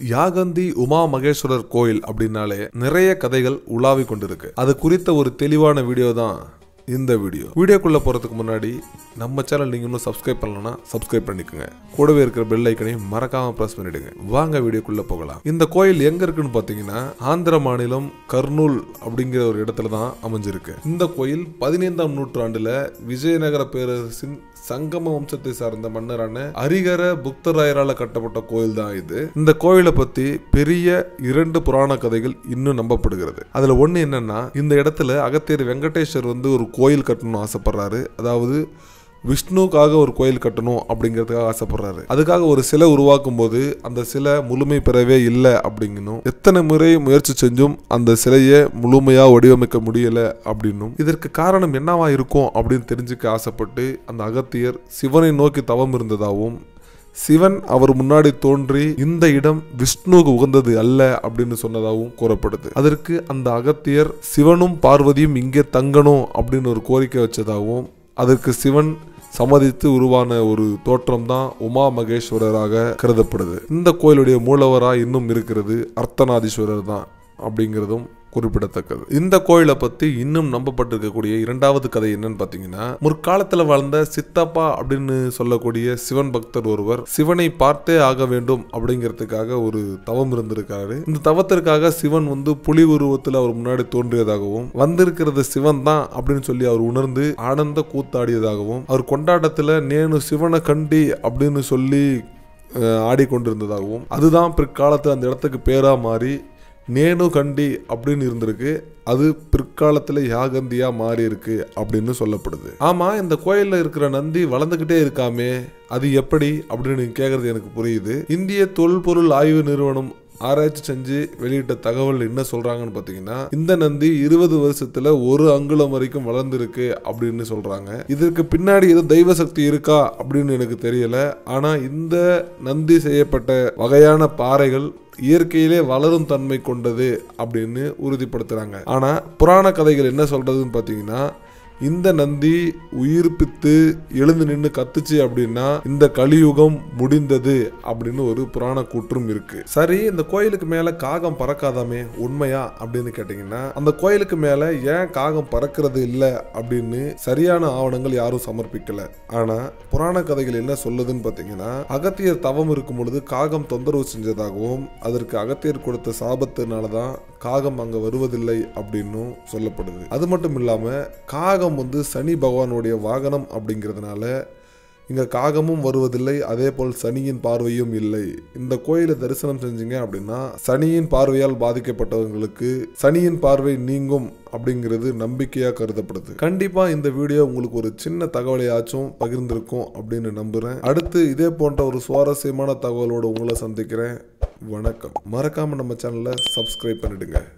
யாகந்தி உமா மகேஸ்வரர் கோயில் அப்படின்னாலே நிறைய கதைகள் உலாவி கொண்டிருக்கு அது குறித்த ஒரு தெளிவான வீடியோ தான் இந்த வீடியோ வீடியோக்குள்ள போறதுக்கு முன்னாடி நம்ம சேனல் நீங்க இன்னும் சப்ஸ்கிரைப் பண்ணலனா சப்ஸ்கிரைப் பண்ணிக்கோங்க கூடவே இருக்கிற பெல் ஐக்கனையும் மறக்காம பிரஸ் பண்ணிடுங்க வாங்க வீடியோக்குள்ள போகலாம் இந்த கோயில் எங்க இருக்குன்னு பாத்தீங்கன்னா ஆந்திர மாநிலம் கர்னூல் அப்படிங்கிற ஒரு இடத்துல தான் அமைஞ்சிருக்கு இந்த கோயில் பதினைந்தாம் நூற்றாண்டுல விஜயநகர பேரரசின் சங்கம வம்சத்தை சார்ந்த மன்னரான அரிகர புக்தராயரால கட்டப்பட்ட கோயில் தான் இது இந்த கோயிலை பத்தி பெரிய இரண்டு புராண கதைகள் இன்னும் நம்பப்படுகிறது அதுல ஒண்ணு என்னன்னா இந்த இடத்துல அகத்தியர் வெங்கடேஸ்வர் வந்து ஒரு கோயில் கட்டணும்னு ஆசைப்படுறாரு அதாவது விஷ்ணுக்காக ஒரு கோயில் கட்டணும் அப்படிங்கிறதுக்காக ஆசைப்படுறாரு அதுக்காக ஒரு சிலை உருவாக்கும் போது அந்த சிலை முழுமை பெறவே இல்லை அப்படிங்கணும் எத்தனை முறை முயற்சி செஞ்சும் அந்த சிலையை முழுமையா வடிவமைக்க முடியல அப்படின்னும் இதற்கு காரணம் என்னவா இருக்கும் அப்படின்னு தெரிஞ்சுக்க ஆசைப்பட்டு அந்த அகத்தியர் சிவனை நோக்கி தவம் இருந்ததாகவும் சிவன் அவர் முன்னாடி தோன்றி இந்த இடம் விஷ்ணுவுக்கு உகந்தது அல்ல அப்படின்னு சொன்னதாகவும் கூறப்படுது அதற்கு அந்த அகத்தியர் சிவனும் பார்வதியும் இங்கே தங்கணும் அப்படின்னு ஒரு கோரிக்கை வச்சதாகவும் அதற்கு சிவன் சம்மதித்து உருவான ஒரு தோற்றம் தான் உமா மகேஸ்வரராக கருதப்படுது இந்த கோயிலுடைய மூலவராக இன்னும் இருக்கிறது அர்த்தநாதீஸ்வரர் தான் அப்படிங்கிறதும் குறிப்பிடத்தக்கது இந்த கோயிலை பத்தி இன்னும் நம்பப்பட்டிருக்கக்கூடிய இரண்டாவது கதை என்னன்னு பாத்தீங்கன்னா முற்காலத்துல வாழ்ந்த சித்தப்பா அப்படின்னு சொல்லக்கூடிய சிவன் பக்தர் ஒருவர் சிவனை பார்த்தே ஆக வேண்டும் அப்படிங்கிறதுக்காக ஒரு தவம் இருந்திருக்காரு இந்த தவத்திற்காக சிவன் வந்து புலி உருவத்தில் அவர் முன்னாடி தோன்றியதாகவும் வந்திருக்கிறது சிவன் தான் அப்படின்னு சொல்லி அவர் உணர்ந்து ஆனந்த கூத்தாடியதாகவும் அவர் கொண்டாட்டத்துல நேனு சிவனை கண்டி அப்படின்னு சொல்லி அஹ், ஆடிக்கொண்டிருந்ததாகவும் அதுதான் பிற்காலத்தில் அந்த இடத்துக்கு பேரா மாறி நேனு கண்டி அப்படின்னு இருந்திருக்கு அது பிற்காலத்தில் யாகந்தியா மாறி இருக்கு அப்படின்னு சொல்லப்படுது ஆமா இந்த கோயில்ல இருக்கிற நந்தி வளர்ந்துகிட்டே இருக்காமே அது எப்படி அப்படின்னு கேட்கறது எனக்கு புரியுது இந்திய தொல்பொருள் ஆய்வு நிறுவனம் ஆராய்ச்சி செஞ்சு வெளியிட்ட தகவல் என்ன சொல்றாங்கன்னு பார்த்தீங்கன்னா இந்த நந்தி இருபது வருஷத்துல ஒரு அங்குலம் வரைக்கும் வளர்ந்துருக்கு அப்படின்னு சொல்றாங்க இதற்கு பின்னாடி ஏதோ தெய்வ சக்தி இருக்கா அப்படின்னு எனக்கு தெரியல ஆனா இந்த நந்தி செய்யப்பட்ட வகையான பாறைகள் இயற்கையிலே வளரும் தன்மை கொண்டது அப்படின்னு உறுதிப்படுத்துறாங்க ஆனா புராண கதைகள் என்ன சொல்றதுன்னு பார்த்தீங்கன்னா இந்த நந்தி உயிர்ப்பித்து எழுந்து நின்று கத்துச்சு அப்படின்னா இந்த கலியுகம் முடிந்தது அப்படின்னு ஒரு புராண கூற்றும் இருக்கு சரி இந்த கோயிலுக்கு மேல காகம் பறக்காதாமே உண்மையா அப்படின்னு கேட்டீங்கன்னா அந்த கோயிலுக்கு மேல ஏன் காகம் பறக்கிறது இல்லை அப்படின்னு சரியான ஆவணங்கள் யாரும் சமர்ப்பிக்கல ஆனா புராண கதைகள் என்ன சொல்லுதுன்னு பார்த்தீங்கன்னா அகத்தியர் தவம் இருக்கும் பொழுது காகம் தொந்தரவு செஞ்சதாகவும் அதற்கு அகத்தியர் கொடுத்த சாபத்தினால தான் காகம் அங்க வருவதில்லை அப்படின்னும் சொல்லப்படுது அது மட்டும் இல்லாம காகம் வந்து சனி பகவானுடைய வாகனம் அப்படிங்கிறதுனால இங்க காகமும் வருவதில்லை அதே போல் சனியின் பார்வையும் இல்லை இந்த கோயிலை தரிசனம் செஞ்சீங்க அப்படின்னா சனியின் பார்வையால் பாதிக்கப்பட்டவங்களுக்கு சனியின் பார்வை நீங்கும் அப்படிங்கிறது நம்பிக்கையாக கருதப்படுது கண்டிப்பா இந்த வீடியோ உங்களுக்கு ஒரு சின்ன தகவலையாச்சும் பகிர்ந்திருக்கும் அப்படின்னு நம்புறேன் அடுத்து இதே போன்ற ஒரு சுவாரஸ்யமான தகவலோடு உங்களை சந்திக்கிறேன் வணக்கம் மறக்காம நம்ம சேனலை சப்ஸ்கிரைப் பண்ணிடுங்க